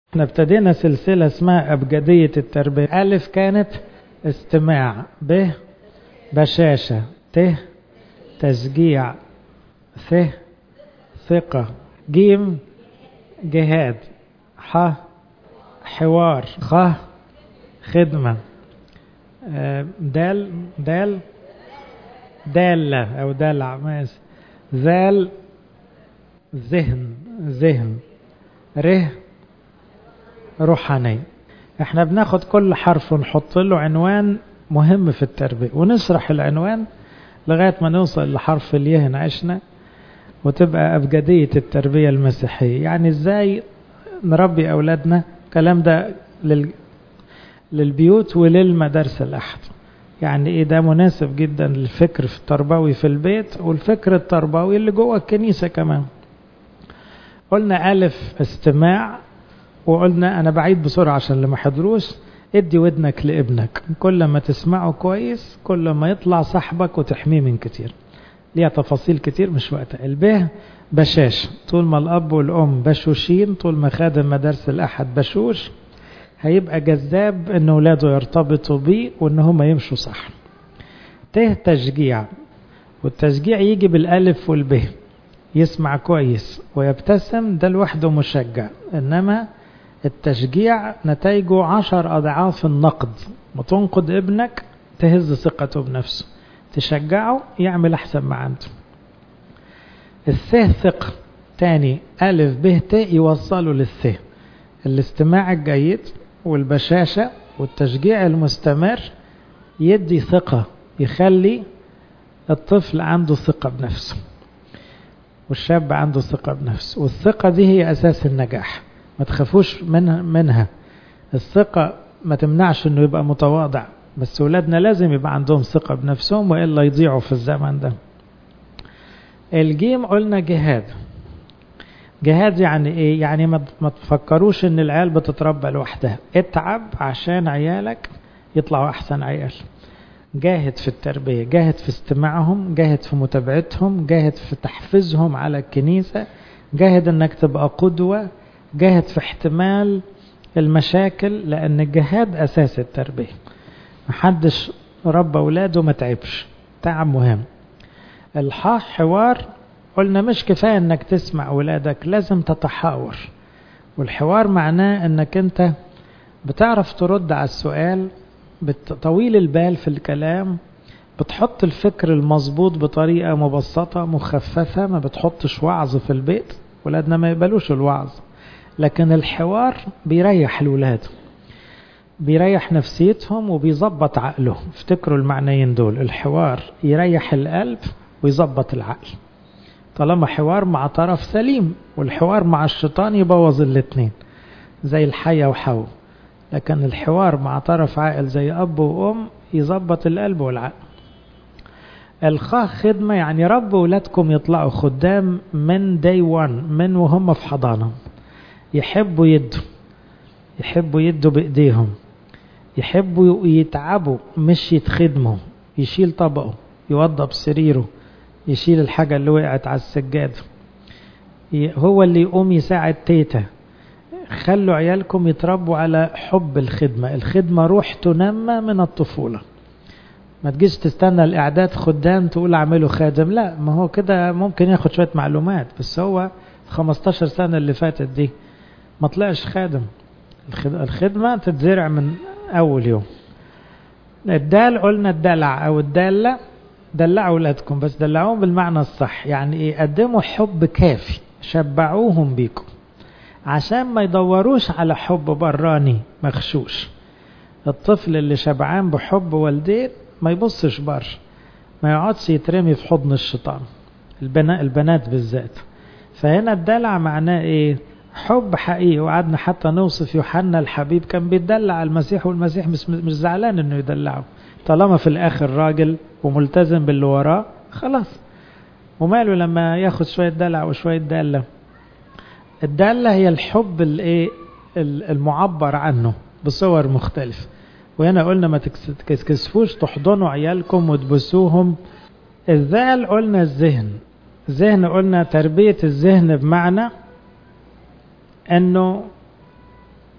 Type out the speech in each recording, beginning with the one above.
احنا ابتدينا سلسلة اسمها أبجدية التربية ألف كانت استماع ب بشاشة ت تشجيع ث ثقة جيم جهاد ح حوار خ خدمة دال دال دالة أو دلع ماشي ذال ذهن ذهن ره روحاني احنا بناخد كل حرف ونحط له عنوان مهم في التربية ونشرح العنوان لغاية ما نوصل لحرف اليه عشنا وتبقى أبجدية التربية المسيحية يعني ازاي نربي أولادنا الكلام ده لل... للبيوت وللمدارس الأحد يعني ايه ده مناسب جدا للفكر في التربوي في البيت والفكر التربوي اللي جوه الكنيسة كمان قلنا ألف استماع وقلنا أنا بعيد بسرعة عشان اللي ما حضروش ادي ودنك لابنك كل ما تسمعه كويس كل ما يطلع صاحبك وتحميه من كتير ليها تفاصيل كتير مش وقتها البه بشاش طول ما الأب والأم بشوشين طول ما خادم مدارس الأحد بشوش هيبقى جذاب ان ولاده يرتبطوا بيه وان هم يمشوا صح ت تشجيع والتشجيع يجي بالالف والب يسمع كويس ويبتسم ده لوحده مشجع انما التشجيع نتائجه عشر اضعاف النقد ما تنقد ابنك تهز ثقته بنفسه تشجعه يعمل احسن ما عنده الث ثقة تاني ألف ب ت يوصله للث الاستماع الجيد والبشاشة والتشجيع المستمر يدي ثقة يخلي الطفل عنده ثقة بنفسه والشاب عنده ثقة بنفسه والثقة دي هي أساس النجاح ما تخافوش منها, منها الثقة ما تمنعش انه يبقى متواضع بس ولادنا لازم يبقى عندهم ثقة بنفسهم وإلا يضيعوا في الزمن ده الجيم قلنا جهاد جهاد يعني ايه يعني ما تفكروش ان العيال بتتربى لوحدها اتعب عشان عيالك يطلعوا احسن عيال جاهد في التربية جاهد في استماعهم جاهد في متابعتهم جاهد في تحفيزهم على الكنيسة جاهد انك تبقى قدوة جاهد في احتمال المشاكل لان الجهاد اساس التربية محدش ربى اولاده ما تعبش تعب مهم الحاح حوار قلنا مش كفاية انك تسمع اولادك لازم تتحاور والحوار معناه انك انت بتعرف ترد على السؤال طويل البال في الكلام بتحط الفكر المظبوط بطريقة مبسطة مخففة ما بتحطش وعظ في البيت ولادنا ما يقبلوش الوعظ لكن الحوار بيريح الولاد بيريح نفسيتهم وبيظبط عقلهم افتكروا المعنيين دول الحوار يريح القلب ويظبط العقل طالما حوار مع طرف سليم والحوار مع الشيطان يبوظ الاتنين زي الحية وحو لكن الحوار مع طرف عاقل زي أب وأم يظبط القلب والعقل الخاء خدمة يعني رب ولادكم يطلعوا خدام من داي وان من وهم في حضانة يحبوا يدوا يحبوا يدوا بإيديهم يحبوا يتعبوا مش يتخدموا يشيل طبقه يوضب سريره يشيل الحاجة اللي وقعت على السجاد هو اللي يقوم يساعد تيتا خلوا عيالكم يتربوا على حب الخدمة الخدمة روح تنمى من الطفولة ما تجيش تستنى الإعداد خدام تقول اعمله خادم لا ما هو كده ممكن ياخد شوية معلومات بس هو 15 سنة اللي فاتت دي ما طلعش خادم الخدمة تتزرع من أول يوم الدال قلنا الدلع أو الدالة دلعوا أولادكم بس دلعوهم بالمعنى الصح يعني إيه قدموا حب كافي شبعوهم بيكم عشان ما يدوروش على حب براني مغشوش الطفل اللي شبعان بحب والديه ما يبصش بر ما يقعدش يترمي في حضن الشيطان البنات, البنات بالذات فهنا الدلع معناه ايه حب حقيقي وقعدنا حتى نوصف يوحنا الحبيب كان بيدلع المسيح والمسيح مش, مش زعلان انه يدلعه طالما في الاخر راجل وملتزم باللي وراه خلاص وماله لما ياخد شوية دلع وشوية دالة الدالة هي الحب الايه المعبر عنه بصور مختلفة وهنا قلنا ما تكسفوش تحضنوا عيالكم وتبسوهم الذال قلنا الذهن ذهن قلنا تربية الذهن بمعنى انه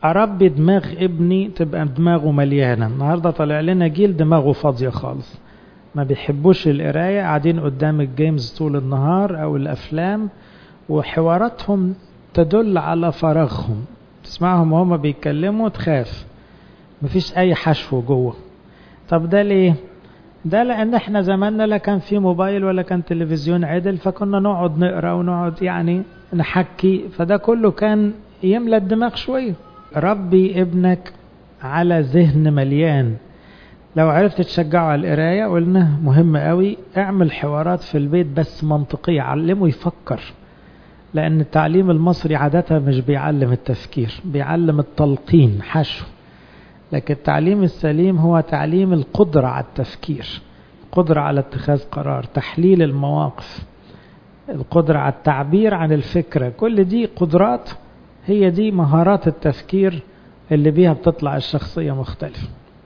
اربي دماغ ابني تبقى دماغه مليانه النهارده طالع لنا جيل دماغه فاضيه خالص ما بيحبوش القرايه قاعدين قدام الجيمز طول النهار او الافلام وحواراتهم تدل على فراغهم تسمعهم وهم بيتكلموا تخاف مفيش اي حشو جوه طب ده ليه ده لان احنا زماننا لا كان في موبايل ولا كان تلفزيون عدل فكنا نقعد نقرا ونقعد يعني نحكي فده كله كان يملى الدماغ شويه ربي ابنك على ذهن مليان لو عرفت تشجعه على القرايه قلنا مهم قوي اعمل حوارات في البيت بس منطقيه علمه يفكر لان التعليم المصري عاده مش بيعلم التفكير بيعلم التلقين حشو لكن التعليم السليم هو تعليم القدرة على التفكير القدرة على اتخاذ قرار تحليل المواقف القدرة على التعبير عن الفكرة كل دي قدرات هي دي مهارات التفكير اللي بيها بتطلع الشخصية مختلفة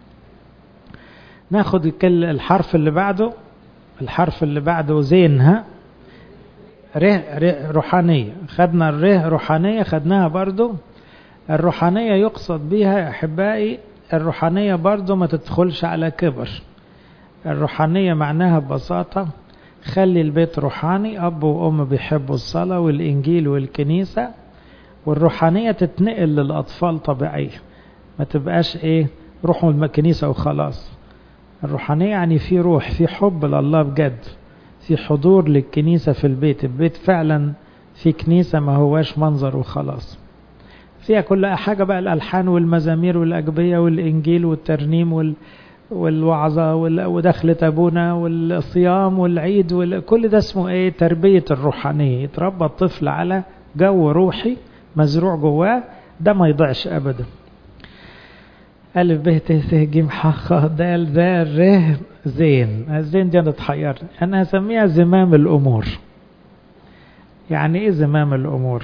ناخد الحرف اللي بعده الحرف اللي بعده زينها ره, ره روحانية خدنا الره روحانية خدناها برضو الروحانية يقصد بها يا أحبائي الروحانية برضو ما تدخلش على كبر الروحانية معناها ببساطة خلي البيت روحاني أب وأم بيحبوا الصلاة والإنجيل والكنيسة والروحانية تتنقل للأطفال طبيعية ما تبقاش إيه روحوا الكنيسة وخلاص الروحانية يعني في روح في حب لله بجد في حضور للكنيسة في البيت البيت فعلا في كنيسة ما هواش منظر وخلاص فيها كل حاجة بقى الألحان والمزامير والأجبية والإنجيل والترنيم وال والوعظة ودخلة أبونا والصيام والعيد كل ده اسمه إيه تربية الروحانية يتربى الطفل على جو روحي مزروع جواه ده ما يضيعش أبدا ألف ب ت س ج ح خ د ذ ر زين الزين دي أنا اتحيرت أنا هسميها زمام الأمور يعني إيه زمام الأمور؟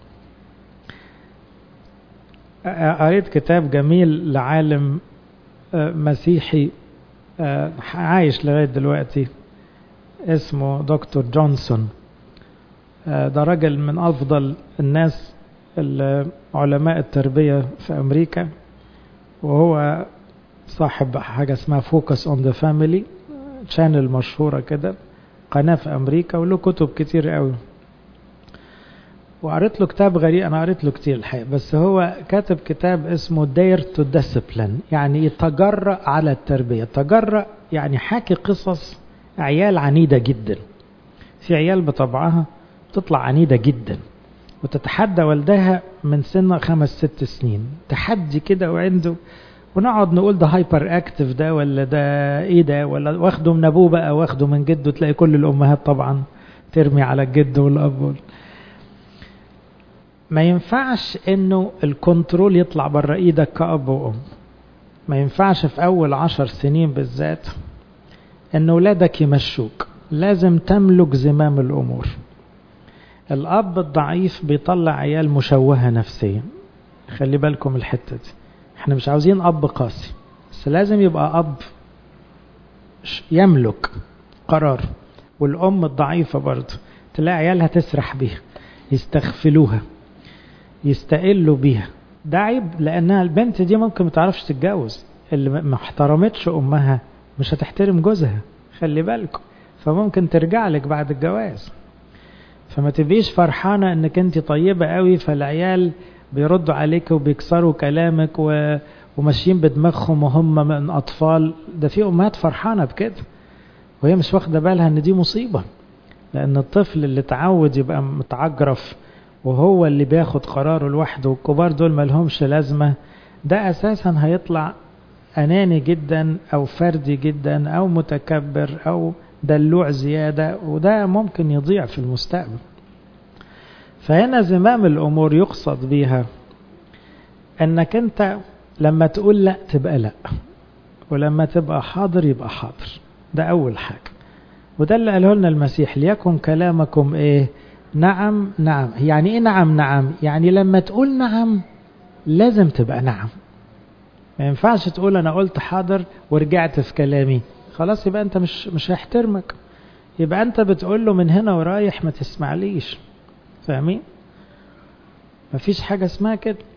قريت كتاب جميل لعالم مسيحي عايش لغاية دلوقتي اسمه دكتور جونسون ده راجل من أفضل الناس علماء التربية في أمريكا وهو صاحب حاجة اسمها فوكس اون ذا فاميلي شانل مشهورة كده قناة في أمريكا وله كتب كتير قوي وقريت له كتاب غريب انا قريت له كتير الحقيقه بس هو كاتب كتاب اسمه دير تو ديسيبلين يعني يتجرأ على التربيه تجرأ يعني حاكي قصص عيال عنيده جدا في عيال بطبعها تطلع عنيده جدا وتتحدى والدها من سن خمس ست سنين تحدي كده وعنده ونقعد نقول ده هايبر اكتف ده ولا ده ايه ده ولا واخده من ابوه بقى واخده من جده تلاقي كل الامهات طبعا ترمي على الجد والاب ما ينفعش انه الكنترول يطلع بره ايدك كأب وأم ما ينفعش في اول عشر سنين بالذات ان ولادك يمشوك لازم تملك زمام الامور الاب الضعيف بيطلع عيال مشوهة نفسيا خلي بالكم الحتة دي احنا مش عاوزين اب قاسي بس لازم يبقى اب يملك قرار والام الضعيفة برضه تلاقي عيالها تسرح بيها يستغفلوها يستقلوا بيها ده عيب لانها البنت دي ممكن ما تعرفش تتجوز اللي ما احترمتش امها مش هتحترم جوزها خلي بالكم فممكن ترجع لك بعد الجواز فما تبقيش فرحانة انك انت طيبة قوي فالعيال بيردوا عليك وبيكسروا كلامك و... وماشيين بدماغهم وهم من اطفال ده في امهات فرحانة بكده وهي مش واخدة بالها ان دي مصيبة لان الطفل اللي تعود يبقى متعجرف وهو اللي بياخد قراره لوحده والكبار دول ملهمش لازمة ده أساسا هيطلع أناني جدا أو فردي جدا أو متكبر أو دلوع زيادة وده ممكن يضيع في المستقبل فهنا زمام الأمور يقصد بيها أنك أنت لما تقول لا تبقى لا ولما تبقى حاضر يبقى حاضر ده أول حاجة وده اللي قاله لنا المسيح ليكن كلامكم إيه نعم نعم يعني ايه نعم نعم يعني لما تقول نعم لازم تبقى نعم ما ينفعش تقول انا قلت حاضر ورجعت في كلامي خلاص يبقى انت مش مش هيحترمك يبقى انت بتقول له من هنا ورايح ما تسمعليش فاهمين مفيش حاجة اسمها كده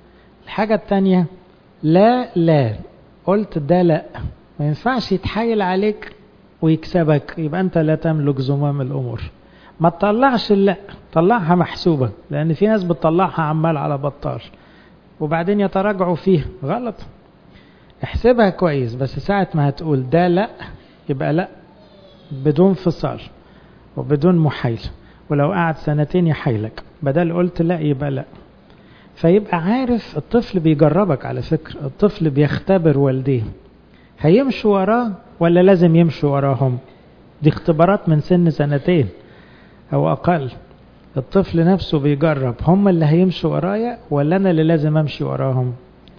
الحاجة التانية لا لا قلت ده لا ما ينفعش يتحايل عليك ويكسبك يبقى انت لا تملك زمام الامور ما تطلعش لا طلعها محسوبة لان في ناس بتطلعها عمال على بطال وبعدين يتراجعوا فيها غلط احسبها كويس بس ساعة ما هتقول ده لا يبقى لا بدون فصال وبدون محايلة ولو قعد سنتين يحايلك بدل قلت لا يبقى لا فيبقى عارف الطفل بيجربك على فكرة الطفل بيختبر والديه هيمشوا وراه ولا لازم يمشوا وراهم دي اختبارات من سن سنتين او اقل الطفل نفسه بيجرب هم اللي هيمشوا ورايا ولا انا اللي لازم امشي وراهم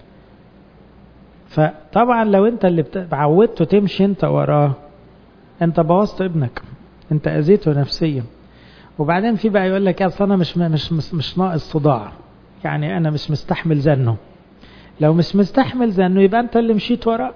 فطبعا لو انت اللي عودته تمشي انت وراه انت بوظت ابنك انت اذيته نفسيا وبعدين في بقى يقول لك اصل انا مش مش مش, مش ناقص صداع يعني انا مش مستحمل زنه لو مش مستحمل زنه يبقى انت اللي مشيت وراه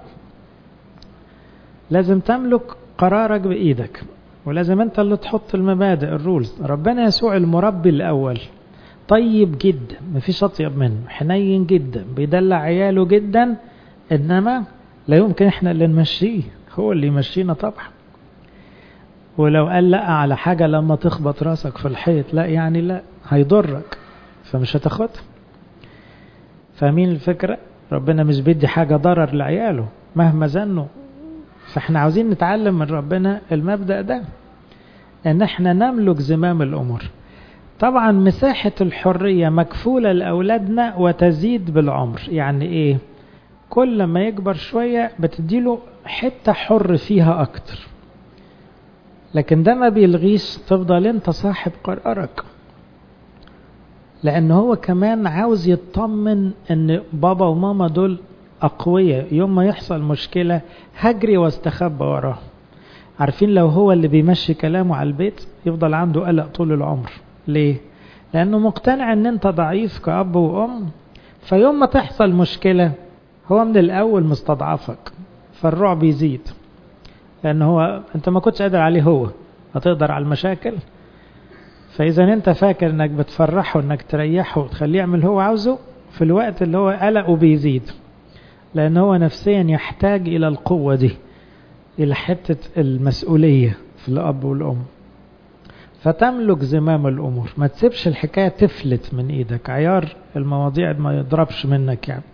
لازم تملك قرارك بايدك ولازم انت اللي تحط المبادئ الرولز ربنا يسوع المربي الاول طيب جدا مفيش اطيب منه حنين جدا بيدلع عياله جدا انما لا يمكن احنا اللي نمشيه هو اللي يمشينا طبعا ولو قال لا على حاجة لما تخبط راسك في الحيط لا يعني لا هيضرك فمش هتاخدها فاهمين الفكرة ربنا مش بيدي حاجة ضرر لعياله مهما زنوا فاحنا عاوزين نتعلم من ربنا المبدأ ده ان احنا نملك زمام الامور طبعا مساحة الحرية مكفولة لأولادنا وتزيد بالعمر يعني ايه كل ما يكبر شوية بتديله حتة حر فيها أكتر لكن ده ما بيلغيش تفضل انت صاحب قرارك لأن هو كمان عاوز يطمن ان بابا وماما دول أقوياء يوم ما يحصل مشكلة هجري واستخبى وراه عارفين لو هو اللي بيمشي كلامه على البيت يفضل عنده قلق طول العمر ليه؟ لأنه مقتنع ان انت ضعيف كأب وأم فيوم ما تحصل مشكلة هو من الأول مستضعفك فالرعب يزيد لأن هو أنت ما كنتش قادر عليه هو هتقدر على المشاكل فإذا أنت فاكر أنك بتفرحه أنك تريحه وتخليه يعمل هو عاوزه في الوقت اللي هو قلقه بيزيد لأن هو نفسيا يحتاج إلى القوة دي إلى حتة المسؤولية في الأب والأم فتملك زمام الأمور ما تسيبش الحكاية تفلت من إيدك عيار المواضيع ما يضربش منك يعني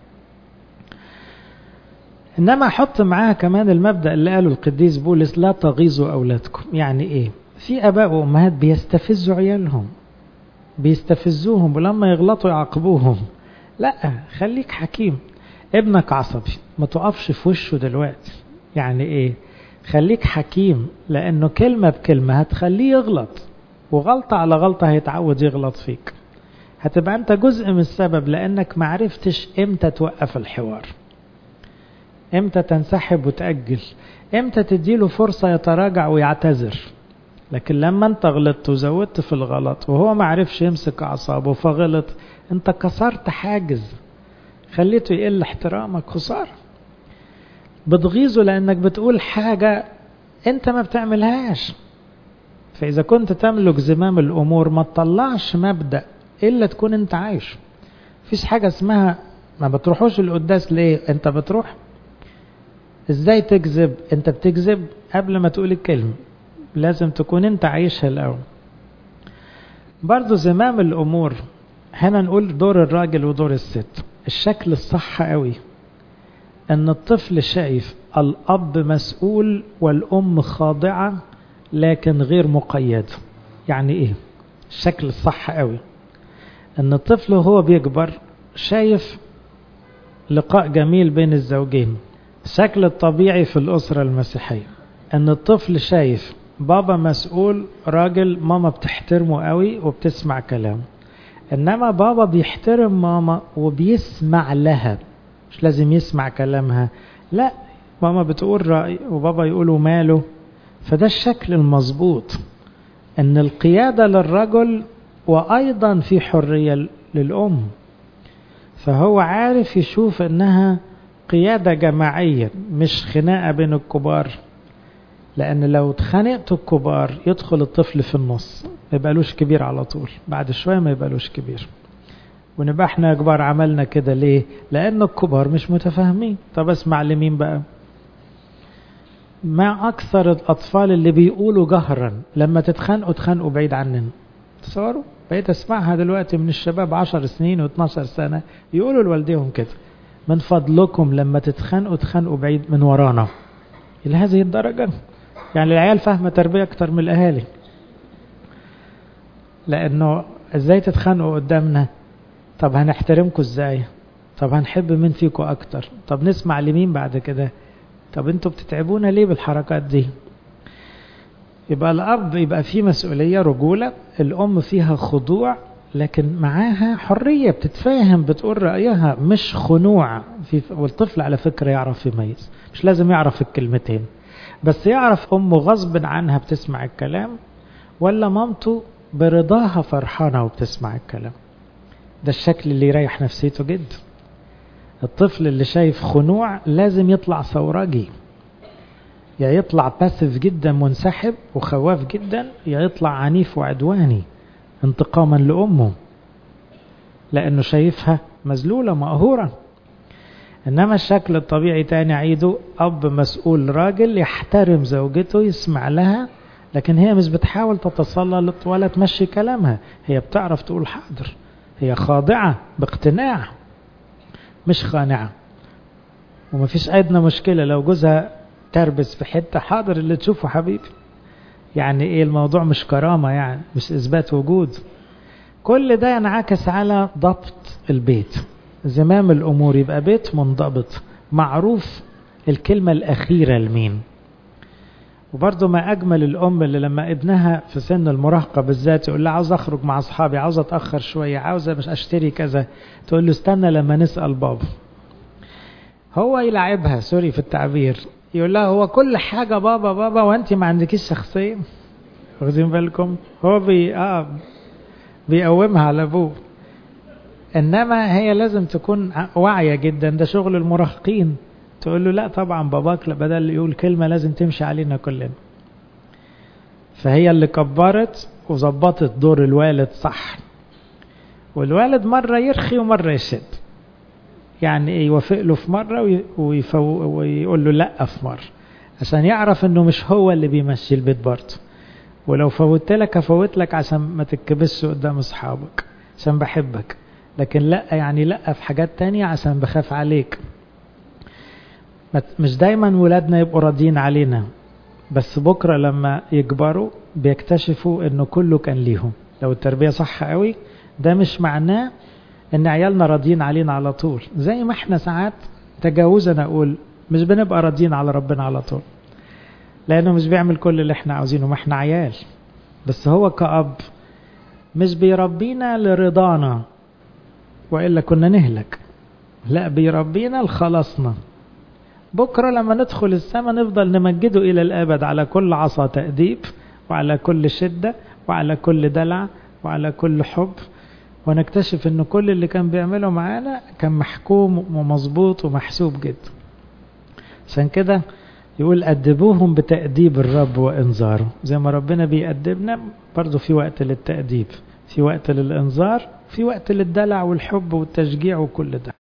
إنما حط معاها كمان المبدأ اللي قاله القديس بولس لا تغيظوا أولادكم يعني إيه في أباء وأمهات بيستفزوا عيالهم بيستفزوهم ولما يغلطوا يعاقبوهم لا خليك حكيم ابنك عصبي ما تقفش في وشه دلوقتي يعني ايه خليك حكيم لانه كلمة بكلمة هتخليه يغلط وغلطة على غلطة هيتعود يغلط فيك هتبقى انت جزء من السبب لانك معرفتش امتى توقف الحوار امتى تنسحب وتأجل امتى تديله فرصة يتراجع ويعتذر لكن لما انت غلطت وزودت في الغلط وهو ما عرفش يمسك اعصابه فغلط انت كسرت حاجز خليته يقل احترامك خسارة بتغيظه لانك بتقول حاجة انت ما بتعملهاش فاذا كنت تملك زمام الامور ما تطلعش مبدأ الا تكون انت عايش مفيش حاجة اسمها ما بتروحوش القداس ليه انت بتروح ازاي تكذب انت بتكذب قبل ما تقول الكلمة لازم تكون انت عايشها الاول برضو زمام الامور هنا نقول دور الراجل ودور الست الشكل الصح قوي ان الطفل شايف الاب مسؤول والام خاضعة لكن غير مقيد يعني ايه الشكل الصح قوي ان الطفل وهو بيكبر شايف لقاء جميل بين الزوجين الشكل الطبيعي في الأسرة المسيحية أن الطفل شايف بابا مسؤول راجل ماما بتحترمه قوي وبتسمع كلامه إنما بابا بيحترم ماما وبيسمع لها مش لازم يسمع كلامها لا ماما بتقول رأي وبابا يقول ماله فده الشكل المظبوط أن القيادة للرجل وأيضا في حرية للأم فهو عارف يشوف أنها قيادة جماعية مش خناقة بين الكبار لأن لو اتخانقتوا الكبار يدخل الطفل في النص ما يبقالوش كبير على طول بعد شوية ما يبقالوش كبير ونبقى احنا كبار عملنا كده ليه لان الكبار مش متفاهمين طب اسمع لمين بقى ما اكثر الاطفال اللي بيقولوا جهرا لما تتخانقوا تخانقوا بعيد عننا تصوروا بقيت اسمعها دلوقتي من الشباب عشر سنين و12 سنة يقولوا لوالديهم كده من فضلكم لما تتخانقوا تخانقوا بعيد من ورانا إلى هذه الدرجة يعني العيال فاهمة تربية أكتر من الأهالي لأنه إزاي تتخانقوا قدامنا طب هنحترمكم إزاي طب هنحب مين فيكم أكتر طب نسمع لمين بعد كده طب انتوا بتتعبونا ليه بالحركات دي يبقى الأب يبقى فيه مسؤولية رجولة الأم فيها خضوع لكن معاها حرية بتتفاهم بتقول رأيها مش خنوع في والطفل على فكرة يعرف يميز مش لازم يعرف الكلمتين بس يعرف أمه غصب عنها بتسمع الكلام ولا مامته برضاها فرحانة وبتسمع الكلام ده الشكل اللي يريح نفسيته جدا الطفل اللي شايف خنوع لازم يطلع ثورجي يا يطلع باسف جدا منسحب وخواف جدا يا يطلع عنيف وعدواني انتقاما لأمه لأنه شايفها مذلولة مقهورة إنما الشكل الطبيعي تاني عيده أب مسؤول راجل يحترم زوجته يسمع لها لكن هي مش بتحاول تتسلط ولا تمشي كلامها هي بتعرف تقول حاضر هي خاضعة باقتناع مش خانعة ومفيش أدنى مشكلة لو جوزها تربس في حتة حاضر اللي تشوفه حبيبي يعني ايه الموضوع مش كرامة يعني مش اثبات وجود كل ده ينعكس على ضبط البيت زمام الامور يبقى بيت منضبط معروف الكلمة الاخيرة لمين وبرضه ما اجمل الام اللي لما ابنها في سن المراهقة بالذات يقول لها عاوز اخرج مع اصحابي عاوز اتاخر شوية عاوز مش اشتري كذا تقول له استنى لما نسال بابا هو يلعبها سوري في التعبير يقول لها هو كل حاجة بابا بابا وانت ما عندكيش شخصية واخدين بالكم هو بي آه بيقومها على ابوه انما هي لازم تكون واعية جدا ده شغل المراهقين تقول له لا طبعا باباك بدل يقول كلمة لازم تمشي علينا كلنا فهي اللي كبرت وظبطت دور الوالد صح والوالد مرة يرخي ومرة يشد يعني يوافق له في مرة ويفو ويقول له لا في مرة عشان يعرف انه مش هو اللي بيمشي البيت برضه ولو فوتت لك هفوت لك عشان ما تتكبسش قدام اصحابك عشان بحبك لكن لا يعني لا في حاجات تانية عشان بخاف عليك مش دايما ولادنا يبقوا راضيين علينا بس بكرة لما يكبروا بيكتشفوا انه كله كان ليهم لو التربية صح قوي ده مش معناه ان عيالنا راضيين علينا على طول زي ما احنا ساعات تجاوزا اقول مش بنبقى راضيين على ربنا على طول لانه مش بيعمل كل اللي احنا عاوزينه ما احنا عيال بس هو كأب مش بيربينا لرضانا وإلا كنا نهلك لا بيربينا لخلاصنا بكرة لما ندخل السماء نفضل نمجده إلى الأبد على كل عصا تأديب وعلى كل شدة وعلى كل دلع وعلى كل حب ونكتشف ان كل اللي كان بيعمله معانا كان محكوم ومظبوط ومحسوب جدا عشان كده يقول أدبوهم بتأديب الرب وإنذاره زي ما ربنا بيأدبنا برضو في وقت للتأديب في وقت للإنذار في وقت للدلع والحب والتشجيع وكل ده